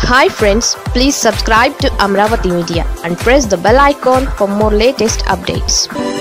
hi friends please subscribe to Amaravati media and press the bell icon for more latest updates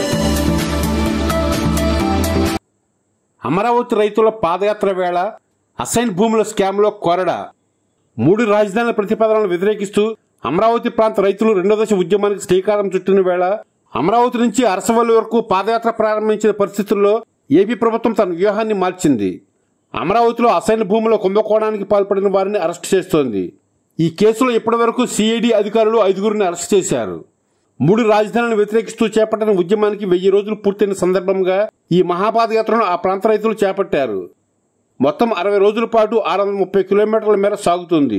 Amaravati రైతుల పాదయాత్ర వేళ assign భూముల స్కామ్లో కొరడ మూడు రాజధానుల ప్రతిపాదనలను వ్యతిరేకిస్తూ అమరావతి ప్రాంత రైతులు రెండో దశ ఉద్యమానికి శ్రీకారం చుట్టిన వేళ అమరావతి నుంచి అరసవల్లి వరకు పాదయాత్ర ప్రారంభించిన పరిస్థితుల్లో ఏపీ ప్రభుత్వం తన వ్యూహాన్ని మార్చింది అమరావతిలో అసైన్ భూముల కుంభకోణానికి పాల్పడిన వారిని అరెస్టు చేస్తోంది ఈ కేసులో ఇప్పటివరకు సిఐడి అధికారులు ఐదుగురిని అరెస్ట్ చేశారు మూడు రాజధానులను వ్యతిరేకిస్తూ చేపట్టిన ఉద్యమానికి వెయ్యి రోజులు పూర్తయిన సందర్భంగా ఈ మహాపాదయాత్రను ఆ ప్రాంత రైతులు చేపట్టారు మొత్తం అరవై రోజుల పాటు ఆరు వందల ముప్పై కిలోమీటర్ల మేర సాగుతుంది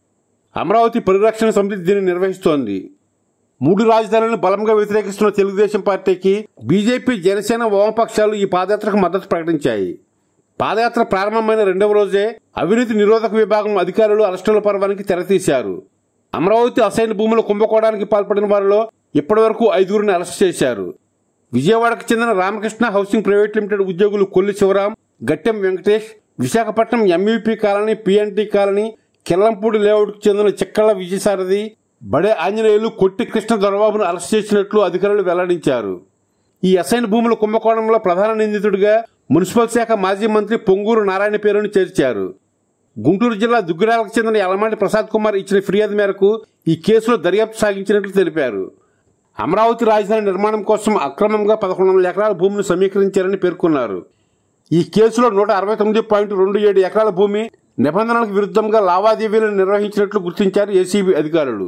అమరావతి పరిరక్షణ సమితి దీన్ని నిర్వహిస్తోంది మూడు రాజధానులను బలంగా వ్యతిరేకిస్తున్న తెలుగుదేశం పార్టీకి బీజేపీ జనసేన వామపక్షాలు ఈ పాదయాత్రకు మద్దతు ప్రకటించాయి పాదయాత్ర ప్రారంభమైన రెండవ రోజే అవినీతి నిరోధక విభాగం అధికారులు అరెస్టుల పర్వానికి తెరతీశారు అమరావతి అసైన్ భూముల కుంభకోణానికి పాల్పడిన వారిలో ఇప్పటివరకు ఐదుగురిని అరెస్ట్ చేశారు విజయవాడకు చెందిన రామకృష్ణ హౌసింగ్ ప్రైవేట్ లిమిటెడ్ ఉద్యోగులు Kolli Sivaram Gattem Venkatesh Visakhapatnam MUP colony PNT colony Killampudi లేఅవుట్కు చెందిన చిక్కళ్ల విజయసారథి బడే ఆంజనేయులు కొట్టి కృష్ణ దొరబాబును అరెస్ట్ చేసినట్లు అధికారులు వెల్లడించారు ఈ అసైన్ భూముల కుంభకోణంలో ప్రధాన నిందితుడిగా మున్సిపల్ శాఖ మాజీ మంత్రి పొంగూరు నారాయణ పేరును చేర్చారు గుంటూరు జిల్లా దుగ్గిరాలకు చెందిన యలమాటి ప్రసాద్ కుమార్ ఇచ్చిన ఫిర్యాదు మేరకు ఈ కేసులో దర్యాప్తు సాగించినట్లు తెలిపారు అమరావతి రాజధాని నిర్మాణం కోసం అక్రమంగా పదకొండు వందల ఎకరాల భూమిని సమీకరించారని పేర్కొన్నారు ఈ కేసులో నూట అరవై తొమ్మిది పాయింట్ రెండు ఏడు ఎకరాల భూమి నిబంధనలకు విరుద్ధంగా లావాదేవీలను నిర్వహించినట్లు గుర్తించారు ఏసీబీ అధికారులు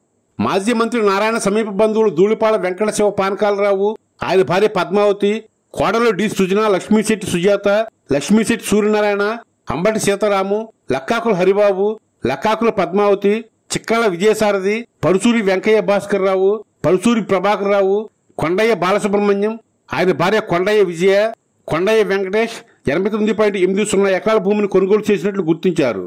మాజీ మంత్రి నారాయణ సమీప బంధువులు ధూళిపాల వెంకట శివ పానకాలరావు ఆయన భార్య పద్మావతి కోడలు డి సృజన లక్ష్మీశెట్టి సుజాత లక్ష్మీశెట్టి సూర్యనారాయణ అంబటి సీతారాము లక్కాకుల హరిబాబు లక్కాకుల పద్మావతి చిక్కల విజయసారథి పరుసూరి వెంకయ్య భాస్కర్ రావు పరుసూరి ప్రభాకర్ రావు కొండయ్య బాలసుబ్రహ్మణ్యం ఆయన భార్య కొండయ్య విజయ కొండయ్య వెంకటేష్ ఎనభై తొమ్మిది పాయింట్ ఎనిమిది సున్నా ఎకరాల భూమిని కొనుగోలు చేసినట్లు గుర్తించారు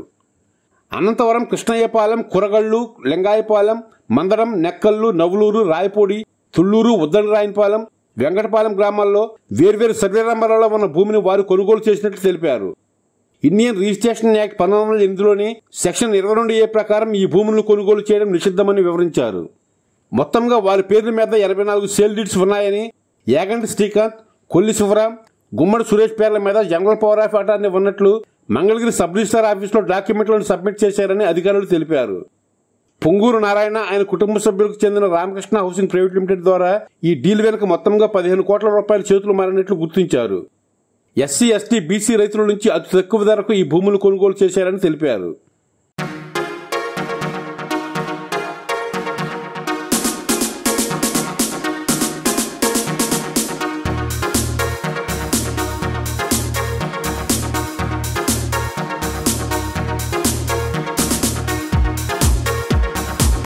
అనంతవరం కృష్ణయ్యపాలెం కురగళ్ళు లింగాయపాలెం మందడం నెక్కల్లు నవ్వులూరు రాయపూడి తుళ్లూరు ఉద్దనరాయనపాలెం వెంకటపాలెం గ్రామాల్లో వేర్వేరు సర్వే నంబర్లలో ఉన్న భూమిని వారు కొనుగోలు చేసినట్లు తెలిపారు ఇండియన్ రిజిస్ట్రేషన్ యాక్ట్ పంతొమ్మిది వందల ఎనిమిదిలోని సెక్షన్ ఇరవై రెండు ఏ ప్రకారం ఈ భూములను కొనుగోలు చేయడం నిషిద్ధమని వివరించారు మొత్తంగా వారి పేర్ల మీద ఎనభై నాలుగు సేల్ డీడ్స్ ఉన్నాయని యాగంటి శ్రీకాంత్ కొల్లి శివరాం గుమ్మడి సురేష్ పేర్ల మీద జనరల్ పవర్ ఆఫ్ అటార్నీ ఉన్నట్లు మంగళగిరి సబ్ రిజిస్టార్ ఆఫీసులో డాక్యుమెంట్లను సబ్మిట్ చేశారని అధికారులు తెలిపారు పొంగూరు నారాయణ ఆయన కుటుంబ సభ్యులకు చెందిన రామకృష్ణ హౌసింగ్ ప్రైవేట్ లిమిటెడ్ ద్వారా ఈ డీల్ వెనుక మొత్తంగా పదిహేను కోట్ల రూపాయల చేతులు మారినట్లు గుర్తించారు ఎస్సీ ఎస్టీ బీసీ రైతుల నుంచి అతి తక్కువ ధరకు ఈ భూములు కొనుగోలు చేశారని తెలిపారు